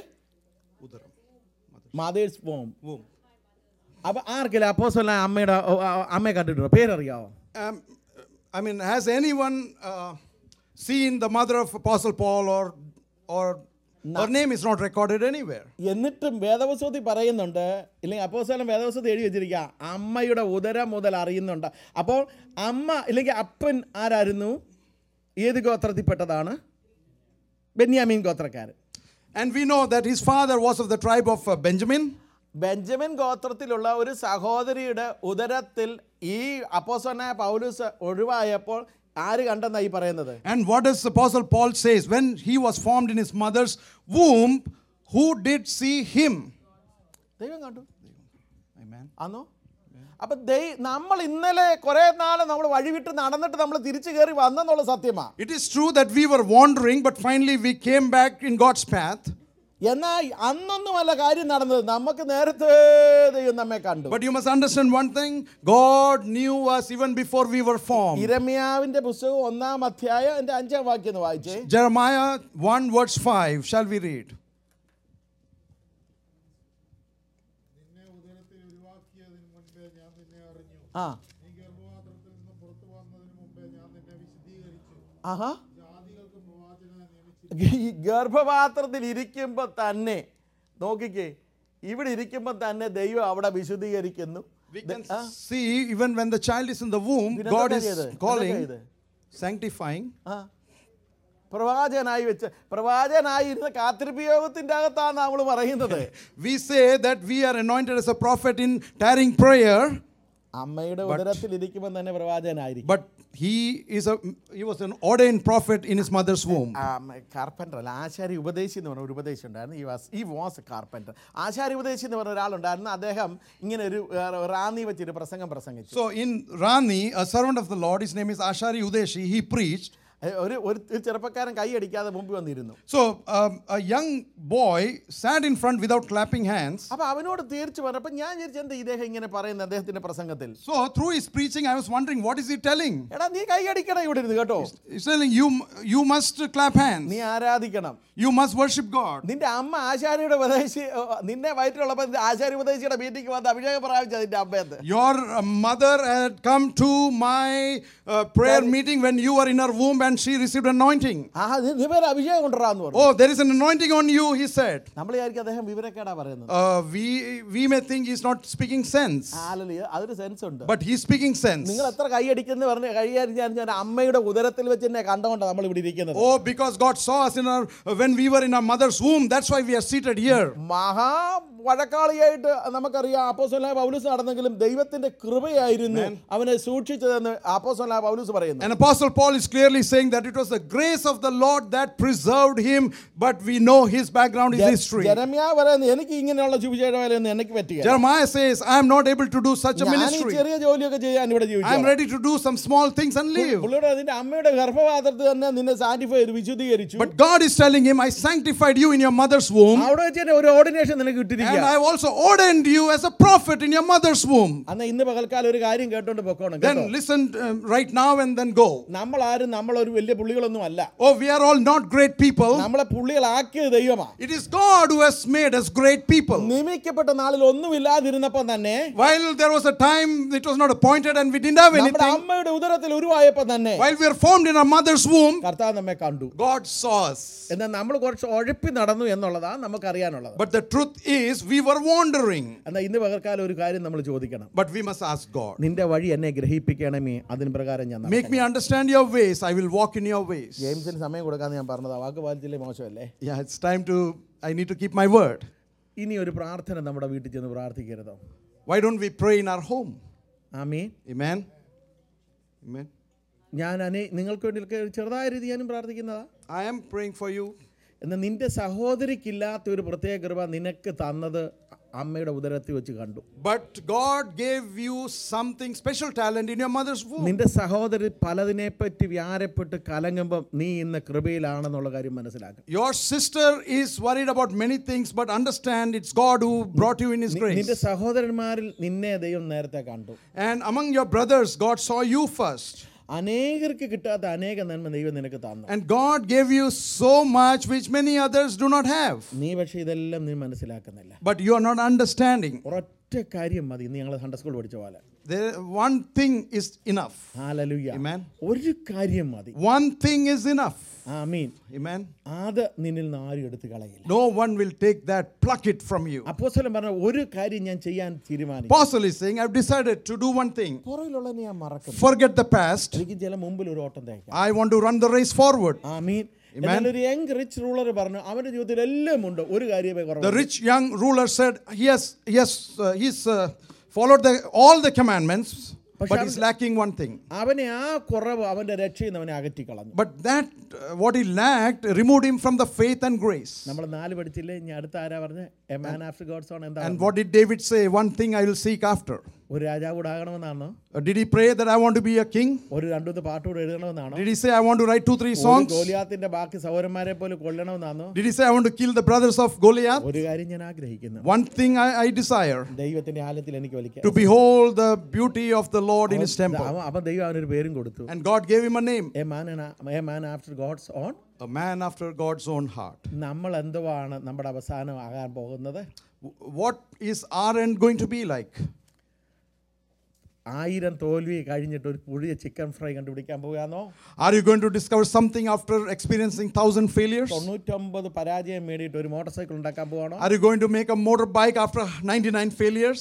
മദേഴ്സ് ഫോം Womb. അപ്പം ആർക്കില്ല അപ്പോസല്ല അമ്മയുടെ ഓ, ആ, അമ്മയെ കണ്ടിട്ടുണ്ടോ പേരറിയാവോ Um, I mean, has anyone uh, seen the mother of Apostle Paul or or Her name is not recorded anywhere. എന്നിട്ടും വേദവസ്വതി പറയുന്നുണ്ട് ഇല്ലെങ്കിൽ അപ്പോസ്തലൻ വേദവസ്വതി എഴുതി വെച്ചിരിക്കുക അമ്മയുടെ ഉദരം മുതൽ അറിയുന്നുണ്ട് അപ്പോൾ അമ്മ ഇല്ലെങ്കിൽ അപ്പൻ ആരായിരുന്നു ഏത് ഗോത്രത്തിൽപ്പെട്ടതാണ് ബെന്യാമീൻ ഗോത്രക്കാരൻ And we know that his father was of the tribe of uh, Benjamin. Benjamin ഗോത്രത്തിലുള്ള ഒരു സഹോദരിയുടെ ഉദരത്തിൽ ഈ അപ്പോസ്തലനായ പൗലൂസ് ഒഴിവായപ്പോൾ ആര് കണ്ടെന്നായി പറയുന്നത് And what does Apostle Paul says? When he was formed in his mother's womb, who did see him? ദൈവം കണ്ടു Amen. ആന്നോ അപ്പൊ ദൈ നമ്മൾ ഇന്നലെ കുറെ നാൾ നമ്മൾ വഴിവിട്ട് നടന്നിട്ട് നമ്മൾ തിരിച്ചു കയറി വന്നെന്നുള്ള സത്യമാ It is true that we were wandering, but finally we came back in God's path. എന്നാൽ അന്നൊന്നുമല്ല കാര്യം നടന്നത് നമുക്ക് നേരത്തെ ദൈവം നമ്മെ കണ്ടു But you must understand one thing God knew us even before we were formed. ഇരമ്യാവിന്റെ പുസ്തകം ഒന്നാം അധ്യായം എന്റെ അഞ്ചാം വാക്യം ഒന്ന് വായിച്ചേ Jeremiah 1, verse 5. Shall we read? നിന്നെ ഉദരത്തിൽ ഉരുവാക്കിയതിന് മുൻപേ ഞാൻ നിന്നെ അറിഞ്ഞു ആ നീ ഗർഭപാത്രത്തിൽ നിന്ന് പുറത്തു വന്നതിന് മുമ്പേ ഞാൻ നിന്നെ വിശദീകരിച്ചു ആഹാ ജാതികൾക്ക് പ്രവാചകനെ നിയമിച്ചു ഈ ഗർഭപാത്രത്തിൽ ഇരിക്കുമ്പോൾ തന്നെ നോക്കിക്കേ ഇവിടെ ഇരിക്കുമ്പോൾ തന്നെ ദൈവം അവിടെ വിശുദ്ധീകരിക്കുന്നു We ദ- can ആ, see even when the child is in the womb, ഇതിനെന്താ God is ചെയ്തത്? calling, എന്താ ചെയ്തത്? sanctifying. ആ പ്രവാചകനായി വെച്ച് പ്രവാചകനായി ഇരുന്ന് കാത്തിരിപ്പ് യോഗത്തിൻ്റെ അകത്താണ് നമ്മൾ പറയുന്നത് We say that we are anointed as a prophet in tarrying prayer, അമ്മയുടെ ഉദരത്തിൽ ഇരിക്കുമ്പോൾ തന്നെ പ്രവാചകനായിരിക്കും but he is a he was an ordained prophet in his mother's womb. Carpenter അല്ല ആശാരി ഉപദേശി എന്ന് പറഞ്ഞ ഒരു ഉപദേശി ഉണ്ടായിരുന്നു ഈ വാസ് ഈ വാസ് എ കാർപ്പൻ്റർ ആശാരി ഉപദേശി എന്ന് പറഞ്ഞ ഒരാളുണ്ടായിരുന്നു അദ്ദേഹം ഇങ്ങനെ ഒരു ആ, റാന്നി വെച്ചൊരു പ്രസംഗം പ്രസംഗിച്ചു So in Rani, a servant of the Lord, his name is Ashari Udeshi, he preached. ഏ, ഒരു ഒരു ഒരു ചെറുപ്പക്കാരൻ കൈ അടിക്കാതെ മുമ്പിൽ വന്നിരുന്നു So um, a young boy sat in front without clapping hands. അപ്പൊ അവനോട് തീർച്ചു പറഞ്ഞു അപ്പൊ ഞാൻ വിചാരിച്ചു എന്താ ഇദ്ദേഹം ഇങ്ങനെ പറയുന്നത് അദ്ദേഹത്തിന്റെ പ്രസംഗത്തിൽ So through his preaching, I was wondering, what is he telling? എടാ നീ കൈ അടിക്കണം ഇവിടെ ഇരുന്ന് കേട്ടോ He's telling you, you must clap hands. നീ ആരാധിക്കണം You must worship God. നിന്റെ അമ്മ ആശാരിയുടെ ഉപദേശി ഓ, നിന്നെ വയറ്റിലുള്ളപ്പോൾ നിന്റെ ആശാരി ഉപദേശിയുടെ മീറ്റിംഗ് വന്ന് അഭിഷേകം പ്രാപിച്ച നിന്റെ അമ്മയത്ത് Your uh, mother had come to my uh, prayer meeting when you were in her womb and she received anointing. ആ നീ- നീ പേര് അഭിഷേകം കൊണ്ടുവരാന്ന് പറഞ്ഞു Oh, there is an anointing on you, he said. നമ്മൾ വിചാരിക്കും അദ്ദേഹം വിവരക്കേടാ പറയുന്നത് Uh, we, we may think he's not speaking sense, ആലലി അതൊരു സെൻസ് ഉണ്ട് but he's speaking sense. നിങ്ങൾ എത്ര കൈ അടിക്കുന്നു പറഞ്ഞ് കൈ അടിച്ചാൽ ഞാൻ അമ്മയുടെ ഉദരത്തിൽ വെച്ച് എന്നെ കണ്ടുകൊണ്ടാണ് നമ്മൾ ഇവിടെ ഇരിക്കുന്നത് Oh, because God saw us in our when we were in our mother's womb. That's why we are seated here. മഹാ വഴക്കാളിയായിട്ട് നമുക്കറിയാം അപ്പോസ്തലനായ പൗലൂസ് നടന്നെങ്കിലും ദൈവത്തിന്റെ കൃപയായിരുന്നു അവനെ സൂക്ഷിച്ചതെന്ന് അപ്പോസ്തലനായ പൗലൂസ് പറയുന്നു And Apostle Paul is clearly saying that it was the grace of the Lord that preserved him, but we know his background is history. ജെരമ്യ പറയുന്നു എനിക്ക് ഇങ്ങനെയുള്ള സുവിശേഷമായാലും എനിക്ക് പറ്റുക Jeremiah says, I am not able to do such a ഞാൻ ഈ ministry. ചെറിയ ജോലിയൊക്കെ ചെയ്യാൻ ഇവിടെ I am ജീവിച്ചു ready to do some small things and live. പുള്ളിയുടെ അതിന്റെ അമ്മയുടെ ഗർഭപാത്രത്തിൽ തന്നെ നിന്നെ സാറ്റിഫൈ ചെയ്ത് വിശുദ്ധീകരിച്ചു But God is telling him, I sanctified you in your mother's womb, അവിടെ വെച്ച് തന്നെ ഒരു ഓർഡിനേഷൻ നിനക്ക് and കിട്ടിയിരിക്കുക I have also ordained you as a prophet in your mother's womb. അന്ന് ഇന്ന് പകൽക്കാലം ഒരു കാര്യം കേട്ടോണ്ട് പൊക്കോണം കേട്ടോ Then listen um, right now and then go. നമ്മൾ ആരും നമ്മളൊരു വലിയ പുള്ളികളൊന്നും അല്ല Oh, we are all not great people. നമ്മളെ പുള്ളികളാക്കിയത് ദൈവമാ It is God who has made us great people. നിയമിക്കപ്പെട്ട നാളിൽ ഒന്നുമില്ലാതിരുന്നപ്പോ തന്നെ While there was a time it was not appointed and we didn't have നമ്മുടെ anything, അമ്മയുടെ ഉദരത്തിൽ ഉരുവായപ്പോ തന്നെ while we were formed in our mother's womb, കർത്താവ് നമ്മെ കണ്ടു God saw us. എന്നാൽ നമ്മൾ കുറച്ച് ഉഴപ്പി നടന്നു എന്നുള്ളതാണ് നമുക്കറിയാനുള്ളത് But the truth is, we were wandering. എന്നാൽ ഇന്ന് പകൽക്കാലം ഒരു കാര്യം നമ്മൾ ചോദിക്കണം But we must ask God. നിന്റെ വഴി എന്നെ ഗ്രഹിപ്പിക്കണമേ അതിന് പ്രകാരം ഞാൻ Make me understand your ways. I will walk in your ways. ജെയിംസിന് സമയം കൊടുക്കാന്ന് ഞാൻ പറഞ്ഞതാ വാക്ക് പാലിച്ചില്ലേ മോശമല്ലേ Yeah, it's time to, I need to keep my word. ഇനി ഒരു പ്രാർത്ഥന നമ്മുടെ വീട്ടിൽ ചെന്ന് പ്രാർത്ഥിക്കരുതോ Why don't we pray in our home? Amin Amen. Amen. ഞാൻ അനേ നിങ്ങൾക്ക് വേണ്ടി ഒക്കെ ചെറുതായ രീതി ഞാനും പ്രാർത്ഥിക്കുന്നതാ I am praying for you. എന്നാൽ നിന്റെ സഹോദരിക്കില്ലാത്ത ഒരു പ്രത്യേക കൃപ നിനക്ക് തന്നത് അമ്മയുടെ ഉദരത്തിൽ വെച്ച് കണ്ടു But God gave you something special talent in your mother's womb. നിന്റെ സഹോദരി പലതിനെ പറ്റി വ്യാരപ്പെട്ട് കലങ്ങുമ്പം നീ ഇന്ന് കൃപയിലാണെന്നുള്ള കാര്യം മനസ്സിലാക്കും Your sister is worried about many things, but understand it's God who brought you in His നിന്റെ grace. സഹോദരന്മാരിൽ നിന്നെ ദൈവം നേരത്തെ കണ്ടു And among your brothers, God saw you first. അനേകർക്ക് കിട്ടാത്ത അനേക നന്മ ദൈവം നിനക്ക് തന്നു And God gave you so much which many others do not have. നീ പക്ഷേ ഇതെല്ലാം നീ മനസ്സിലാക്കുന്നില്ല But you are not understanding. ഒരൊറ്റ ഒരൊറ്റ കാര്യം മതി ഇന്ന് ഞങ്ങൾ സൺഡേ സ്കൂൾ പഠിച്ച പോലെ There, one thing is enough. Hallelujah Amen. ഒരു കാര്യം മതി One thing is enough. Amin Amen. അത് നിന്നിൽ നിന്ന് ആരും എടുത്ത് കളയില്ല No one will take that, pluck it from you. അപ്പോസ്തലൻ പറഞ്ഞ ഒരു കാര്യം ഞാൻ ചെയ്യാൻ തീരുമാനിച്ചു Apostle is saying, I've decided to do one thing. പുറകിലുള്ള ഞാൻ മറക്കുന്നു Forget the past. എനിക്ക് ചില മുമ്പിൽ ഒരു ഓട്ടം തേക്കാം I want to run the race forward. ആമീൻ എന്നാൽ ഒരു യങ് റിച്ച് റൂളർ പറഞ്ഞു അവന്റെ ജീവിതത്തിൽ എല്ലാം ഉണ്ട് ഒരു കാര്യമേ The കുറവ് rich young ruler said, Yes, yes, uh, he's uh, followed the, all the commandments, but he's lacking one thing. അവനെ ആ കുറവ് അവന്റെ രക്ഷയിൽ നിന്ന് അവനെ അകറ്റിക്കളഞ്ഞു But that, uh, what he lacked, removed him from the faith and grace. നമ്മൾ നാല് പഠിച്ചില്ലേ ഇനി അടുത്ത ആരാ പറഞ്ഞ a man after God's own എന്താ And what did David say? One thing I will seek after. ഒരു രാജാവ് കൂടെ ആകണമെന്നാണോ Uh, did he pray that I want to be a king? ഒരു രണ്ടു പാട്ട് കൂടെ എഴുതണമെന്നാണോ Did he say I want to write two, three ഒരു songs? ഗോലിയാത്തിന്റെ ബാക്കി സൗരന്മാരെ പോലെ കൊല്ലണമെന്നാണോ Did he say I want to kill the brothers of Goliath? ഒരു കാര്യം ഞാൻ ആഗ്രഹിക്കുന്നു One thing I, I desire ദൈവത്തിന്റെ ആലയത്തിൽ എനിക്ക് വലിക്കാം to behold the beauty of the Lord in his temple. അവൻ അവൻ ദൈവം അവനൊരു പേരും കൊടുത്തു And God gave him a name, a man a man after God's own a man after God's own heart. നമ്മൾ എന്തുവാണ് നമ്മുടെ അവസാനം ആകാൻ പോകുന്നത് W- What is our end going to be like? ആയിരം തോൽവി കഴിഞ്ഞിട്ട് ഒരു പുതിയ ചിക്കൻ ഫ്രൈ കണ്ടുപിടിക്കാൻ പോവുകയാണോ Are you going to discover something after experiencing thousand failures? തൊണ്ണൂറ്റൊമ്പത് പരാജയം മേടിയിട്ട് ഒരു മോട്ടോർ സൈക്കിൾ ഉണ്ടാക്കാൻ പോവാണോ Are you going to make a motorbike after 99 failures?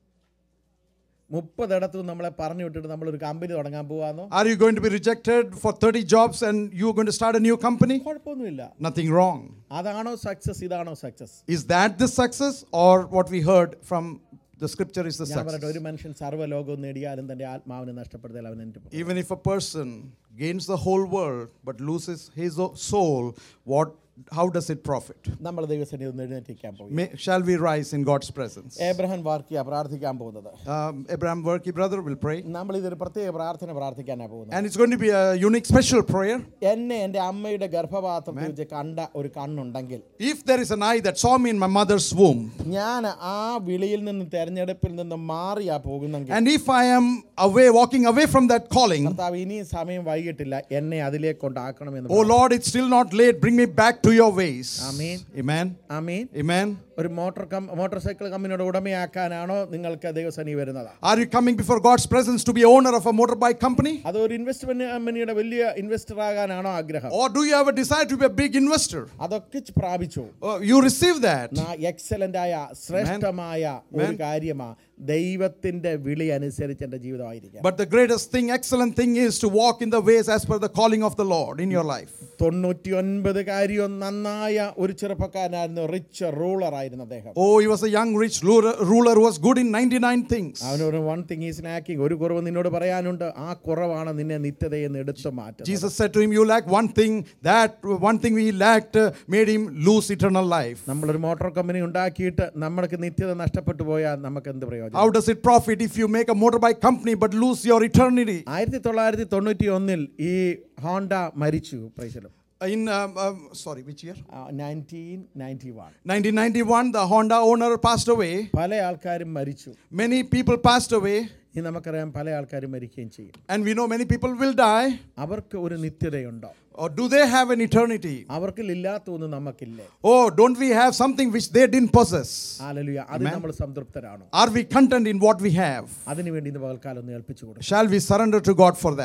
മുപ്പതിടത്തു നമ്മളെ പറഞ്ഞു വിട്ടിട്ട് നമ്മളൊരു കമ്പനി തുടങ്ങാൻ പോവാന്നോ Are you going to be rejected for 30 jobs and you're going to start a new company? കുഴപ്പമൊന്നുമില്ല Nothing wrong. അതാണോ സക്സസ് ഇതാണോ success Is that the success or what we heard from the scripture is the ഞാൻ പറയട്ടെ success? ഒരു മനുഷ്യൻ സർവ്വലോകവും നേടിയാലും തന്റെ ആത്മാവിനെ നഷ്ടപ്പെടുത്തിയാൽ അവൻ എൻ്റെ പോകും. Even if a person gains the whole world but loses his o- soul, what how does it profit? നമ്മൾ ദൈവസേന ഒന്ന് എഴുന്നേറ്റിരിക്കാൻ പോയി May, shall we rise in God's presence? Abraham വാർക്കിയ പ്രാർത്ഥിക്കാൻ പോകുന്നത് Um, Abraham Worky brother will pray. നമ്മൾ ഇതൊരു പ്രത്യേക പ്രാർത്ഥന പ്രാർത്ഥിക്കാനാണ് പോകുന്നത് And it's going to be a unique special prayer. എന്നെ എൻ്റെ അമ്മയുടെ ഗർഭപാത്രത്തിൽ വെച്ച് കണ്ട ഒരു കണ്ണുണ്ടെങ്കിൽ If there is an eye that saw me in my mother's womb, ഞാൻ ആ വിളിയിൽ നിന്ന് തെരഞ്ഞെടുപ്പിൽ നിന്ന് മാറിയാ പോകുന്നെങ്കിൽ and if I am away, walking away from that calling, കർത്താവ് ഇനിയും സമയം വൈകിട്ടില്ല എന്നെ അതിലേക്ക് കൊണ്ടാക്കണമെന്ന് oh Lord, it's still not late. Bring me back to your ways. Amen. Amen. ആമീൻ Amen. ഒരു മോട്ടോർ കം മോട്ടോർ സൈക്കിൾ കമ്പനിയുടെ ഉടമയാക്കാനാണോ നിങ്ങൾക്ക് ദൈവസനി വരുന്നത് Are you coming before God's presence to be owner of a motorbike company? അത് ഒരു investment കമ്പനിയുടെ വലിയ ഇൻവെസ്റ്റർ ആകാനാണോ ആഗ്രഹം Or do you have a desire to be a big investor? അതൊക്കെ ച് പ്രാപിച്ചു Oh, you receive that. Excellent ആയ ശ്രേഷ്ഠമായ ഒരു കാര്യമാ ദൈവത്തിന്റെ വിളി അനുസരിച്ച് എൻ്റെ ജീവിതമായിരിക്കാം But the greatest thing, excellent thing is to walk in the ways as per the calling of the Lord in your life. തൊണ്ണൂറ്റി ഒൻപത് കാര്യവും നന്നായ ഒരു ചെറുപ്പക്കാരനായിരുന്നു റിച്ച് റൂളർ ആയിരുന്നു അദ്ദേഹം Oh, he was a young rich ruler, ruler who was good in 99 things. അവനൊരു one thing is lacking ഒരു കുറവ് നിന്നോട് പറയാനുണ്ട് ആ കുറവാണ് നിന്നെ നിത്യതയിൽ നിന്ന് എടുത്തു മാറ്റുന്നത് Jesus said to him, You lack one thing. That one thing he lacked uh, made him lose eternal life. നമ്മളൊരു മോട്ടോർ കമ്പനി ഉണ്ടാക്കിയിട്ട് നമ്മൾക്ക് നിത്യത നഷ്ടപ്പെട്ടു പോയാൽ നമുക്ക് എന്ത് പ്രയോജനം How does it profit if you make a motorbike company but lose your eternity? ആയിരത്തി തൊള്ളായിരത്തി തൊണ്ണൂറ്റി ഒന്നിൽ ഈ ഹോണ്ട മരിച്ചു പ്രൈസിലും In, um, um, sorry, which year? Nineteen ninety one 1991, the Honda owner passed away. പല ആൾക്കാരും മരിച്ചു Many people passed away. ഇനി നമുക്കറിയാം പല ആൾക്കാരും മരിക്കുകയും ചെയ്യും And we know many people will die. അവർക്ക് ഒരു നിത്യതയുണ്ടോ Or do they have an eternity? അവർക്കില്ലാത്തൊന്നും നമുക്കില്ലേ Oh, don't we have something which they didn't possess? ആലലുയ അത് നമ്മൾ സംതൃപ്തരാണോ Are we content in what we have? അതിനുവേണ്ടി ഇന്ന് പകൽക്കാലം ഒന്ന് ഏൽപ്പിച്ചു കൊടുക്കും Shall we surrender to God for that?